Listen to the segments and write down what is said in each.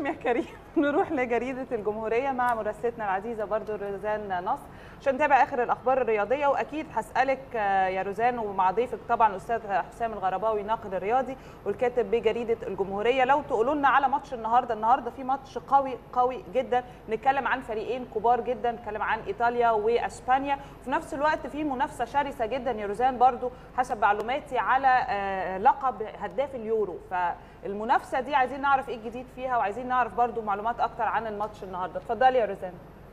يا كريم نروح لجريده الجمهوريه مع مراسلتنا العزيزه برضو روزان نصر عشان نتابع اخر الاخبار الرياضيه واكيد هسالك يا روزان ومع ضيفك طبعا الاستاذ حسام الغرباوي ناقد الرياضي والكاتب بجريده الجمهوريه لو تقولوا لنا على ماتش النهارده النهارده في ماتش قوي قوي جدا نتكلم عن فريقين كبار جدا نتكلم عن ايطاليا واسبانيا وفي نفس الوقت في منافسه شرسه جدا يا روزان برضو حسب معلوماتي على لقب هداف اليورو فالمنافسه دي عايزين نعرف ايه الجديد فيها وعايزين نعرف برضو معلومات اكتر عن الماتش النهارده اتفضلي يا روزان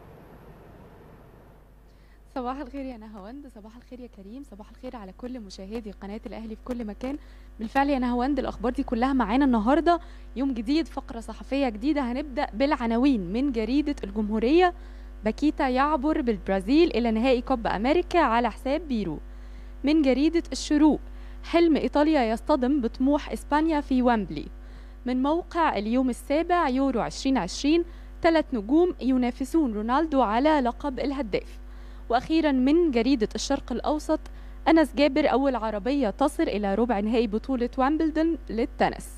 صباح الخير يا نهاوند صباح الخير يا كريم صباح الخير على كل مشاهدي قناه الاهلي في كل مكان بالفعل يا نهاوند الاخبار دي كلها معانا النهارده يوم جديد فقره صحفيه جديده هنبدا بالعناوين من جريده الجمهوريه باكيتا يعبر بالبرازيل الى نهائي كوب امريكا على حساب بيرو من جريده الشروق حلم ايطاليا يصطدم بطموح اسبانيا في ويمبلي من موقع اليوم السابع يورو 2020 ثلاث نجوم ينافسون رونالدو على لقب الهداف واخيرا من جريده الشرق الاوسط انس جابر اول عربيه تصل الى ربع نهائي بطوله وامبلدون للتنس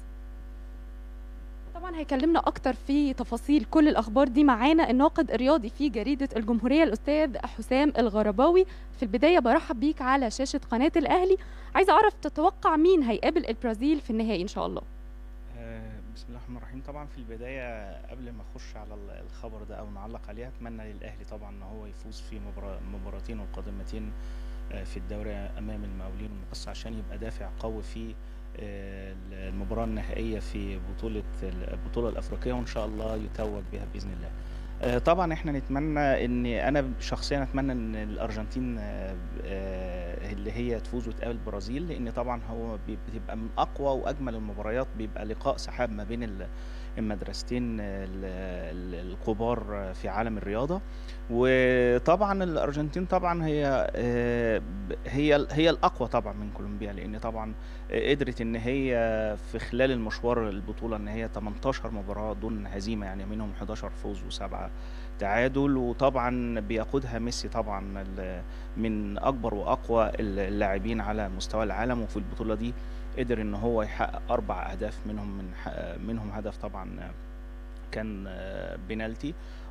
طبعا هيكلمنا اكتر في تفاصيل كل الاخبار دي معانا الناقد الرياضي في جريده الجمهوريه الاستاذ حسام الغرباوي في البدايه برحب بيك على شاشه قناه الاهلي عايزه اعرف تتوقع مين هيقابل البرازيل في النهائي ان شاء الله بسم الله الرحمن الرحيم طبعا في البدايه قبل ما اخش على الخبر ده او نعلق عليه اتمنى للاهلي طبعا ان هو يفوز في مباراتين القادمتين في الدوري امام المقاولين المقص عشان يبقى دافع قوي في المباراه النهائيه في بطوله البطوله الافريقيه وان شاء الله يتوج بها باذن الله طبعا احنا نتمنى ان انا شخصيا اتمنى ان الارجنتين اللي هي تفوز وتقابل البرازيل لان طبعا هو بتبقى من اقوى واجمل المباريات بيبقى لقاء سحاب ما بين المدرستين الكبار في عالم الرياضه وطبعا الارجنتين طبعا هي هي هي الاقوى طبعا من كولومبيا لان طبعا قدرت ان هي في خلال المشوار البطوله ان هي 18 مباراه دون هزيمه يعني منهم 11 فوز وسبعه تعادل وطبعا بيقودها ميسي طبعا من اكبر واقوى اللاعبين على مستوى العالم وفي البطوله دي قدر ان هو يحقق اربع اهداف منهم من منهم هدف طبعا كان بنالتي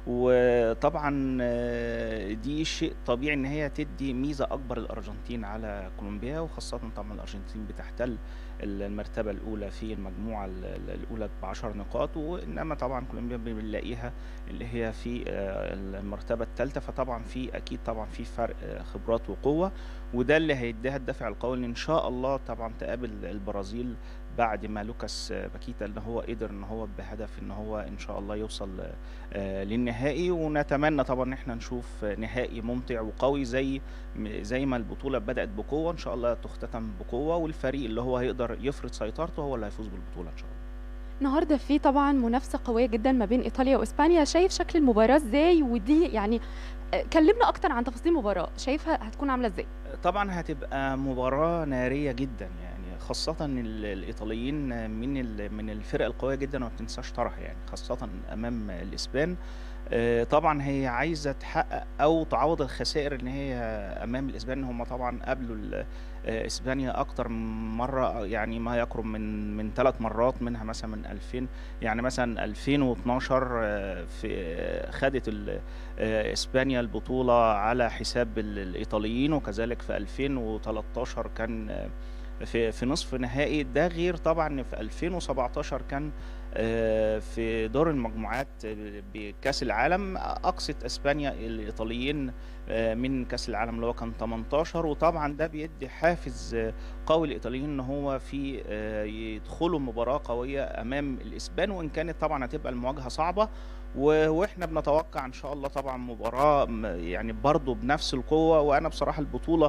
وطبعا دي شيء طبيعي ان هي تدي ميزه اكبر للارجنتين على كولومبيا وخاصه طبعا الارجنتين بتحتل المرتبه الاولى في المجموعه الاولى ب 10 نقاط وانما طبعا كولومبيا بنلاقيها اللي هي في المرتبه الثالثه فطبعا في اكيد طبعا في فرق خبرات وقوه وده اللي هيديها الدافع القوي ان ان شاء الله طبعا تقابل البرازيل بعد ما لوكاس باكيتا ان هو قدر ان هو بهدف ان هو ان شاء الله يوصل للنهائي ونتمنى طبعا ان احنا نشوف نهائي ممتع وقوي زي زي ما البطوله بدات بقوه ان شاء الله تختتم بقوه والفريق اللي هو هيقدر يفرض سيطرته هو اللي هيفوز بالبطوله ان شاء الله النهارده في طبعا منافسه قويه جدا ما بين ايطاليا واسبانيا شايف شكل المباراه ازاي ودي يعني كلمنا اكتر عن تفاصيل المباراه شايفها هتكون عامله ازاي طبعا هتبقى مباراه ناريه جدا يعني خاصة الإيطاليين من من الفرق القوية جدا وما بتنساش طرح يعني خاصة أمام الإسبان طبعا هي عايزة تحقق أو تعوض الخسائر إن هي أمام الإسبان هم طبعا قابلوا إسبانيا أكتر من مرة يعني ما يقرب من من ثلاث مرات منها مثلا من 2000 يعني مثلا 2012 في خدت إسبانيا البطولة على حساب الإيطاليين وكذلك في 2013 كان في في نصف نهائي ده غير طبعا في 2017 كان في دور المجموعات بكاس العالم اقصت اسبانيا الايطاليين من كاس العالم اللي هو كان 18 وطبعا ده بيدي حافز قوي للايطاليين ان هو في يدخلوا مباراه قويه امام الاسبان وان كانت طبعا هتبقى المواجهه صعبه واحنا بنتوقع ان شاء الله طبعا مباراه يعني برضه بنفس القوه وانا بصراحه البطوله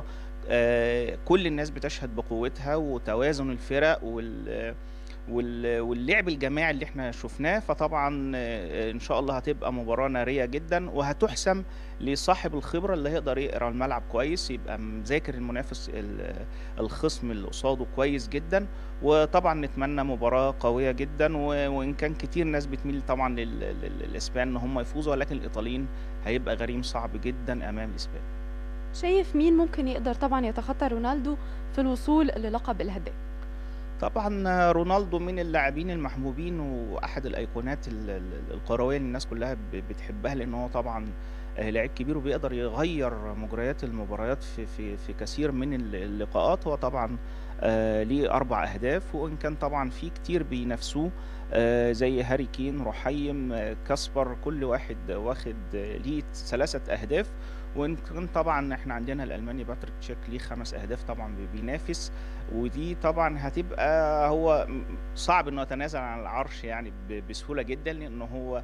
كل الناس بتشهد بقوتها وتوازن الفرق وال واللعب الجماعي اللي احنا شفناه فطبعا ان شاء الله هتبقى مباراه ناريه جدا وهتحسم لصاحب الخبره اللي هيقدر يقرا الملعب كويس يبقى مذاكر المنافس الخصم اللي قصاده كويس جدا وطبعا نتمنى مباراه قويه جدا وان كان كتير ناس بتميل طبعا للاسبان ان هم يفوزوا ولكن الايطاليين هيبقى غريم صعب جدا امام الاسبان شايف مين ممكن يقدر طبعا يتخطى رونالدو في الوصول للقب الهداف طبعا رونالدو من اللاعبين المحبوبين واحد الايقونات ال- ال- الكرويه اللي الناس كلها ب- بتحبها لان هو طبعا آه، لعيب كبير وبيقدر يغير مجريات المباريات في في في كثير من ال- اللقاءات هو طبعا آه، ليه اربع اهداف وان كان طبعا في كتير بينافسوه آه، زي هاري كين رحيم آه، كاسبر كل واحد واخد آه، ليه ثلاثه اهداف وان كان طبعا احنا عندنا الالماني باتريك تشيك ليه خمس اهداف طبعا بي- بينافس ودي طبعا هتبقى هو م- صعب انه يتنازل عن العرش يعني ب- بسهوله جدا لان هو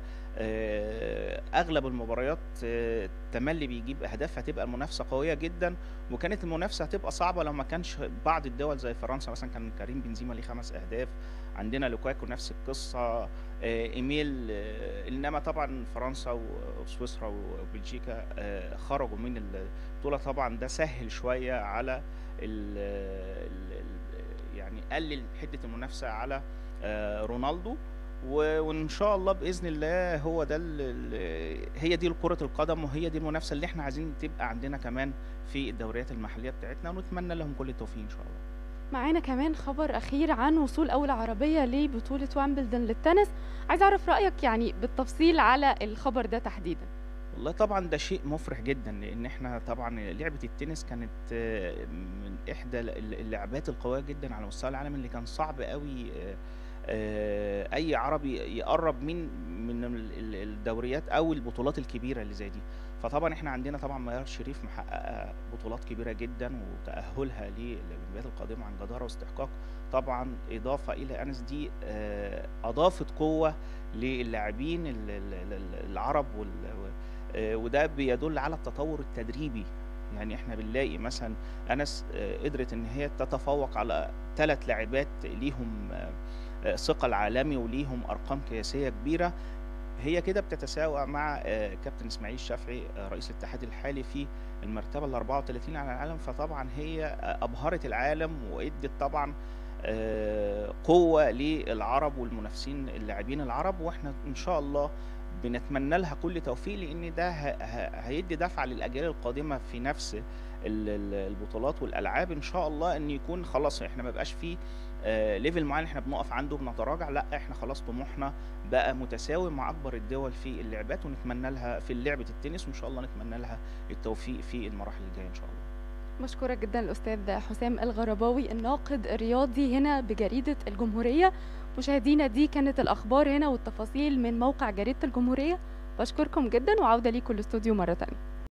آه، اغلب المباريات آه، تملي بيجيب اهداف هتبقى المنافسه قويه جدا وكانت المنافسه هتبقى صعبه لو ما كانش بعض الدول زي فرنسا مثلا كان كريم بنزيما ليه خمس اهداف عندنا لوكاكو نفس القصه آه، ايميل آه، انما طبعا فرنسا وسويسرا وبلجيكا آه، خرجوا من البطوله طبعا ده سهل شويه على ال ال ال يعني قلل حده المنافسه على آه، رونالدو و- وان شاء الله باذن الله هو ده ال- ال- هي دي كره القدم وهي دي المنافسه اللي احنا عايزين تبقى عندنا كمان في الدوريات المحليه بتاعتنا ونتمنى لهم كل التوفيق ان شاء الله معانا كمان خبر اخير عن وصول اول عربيه لبطوله وامبلدون للتنس عايز اعرف رايك يعني بالتفصيل على الخبر ده تحديدا والله طبعا ده شيء مفرح جدا لان احنا طبعا لعبه التنس كانت آه، من احدى ال- اللعبات القويه جدا على مستوى العالم اللي كان صعب قوي آه، آه، اي عربي يقرب من من ال- ال- الدوريات او البطولات الكبيره اللي زي دي فطبعا احنا عندنا طبعا ميار شريف محققه بطولات كبيره جدا وتاهلها للاولمبياد القادمه عن جداره واستحقاق طبعا اضافه الى انس دي آه، اضافت قوه للاعبين ال- ال- ال- العرب وال- آه، وده بيدل على التطور التدريبي يعني احنا بنلاقي مثلا انس آه، قدرت ان هي تتفوق على ثلاث لاعبات ليهم آه، آه، ثقل عالمي وليهم ارقام قياسيه كبيره هي كده بتتساوى مع آه، كابتن اسماعيل شافعي آه، رئيس الاتحاد الحالي في المرتبه ال 34 على العالم فطبعا هي آه، ابهرت العالم وادت طبعا آه، قوه للعرب والمنافسين اللاعبين العرب واحنا ان شاء الله بنتمنى لها كل توفيق لان ده ه- ه- هيدي دفعه للاجيال القادمه في نفس ال- ال- البطولات والالعاب ان شاء الله ان يكون خلاص احنا ما بقاش فيه آه، ليفل معين احنا بنقف عنده بنتراجع لا احنا خلاص طموحنا بقى متساوي مع اكبر الدول في اللعبات ونتمنى لها في لعبه التنس وان شاء الله نتمنى لها التوفيق في المراحل الجايه ان شاء الله مشكورة جدا الأستاذ حسام الغرباوي الناقد الرياضي هنا بجريدة الجمهورية مشاهدينا دي كانت الأخبار هنا والتفاصيل من موقع جريدة الجمهورية بشكركم جدا وعودة ليكم الاستوديو مرة تانية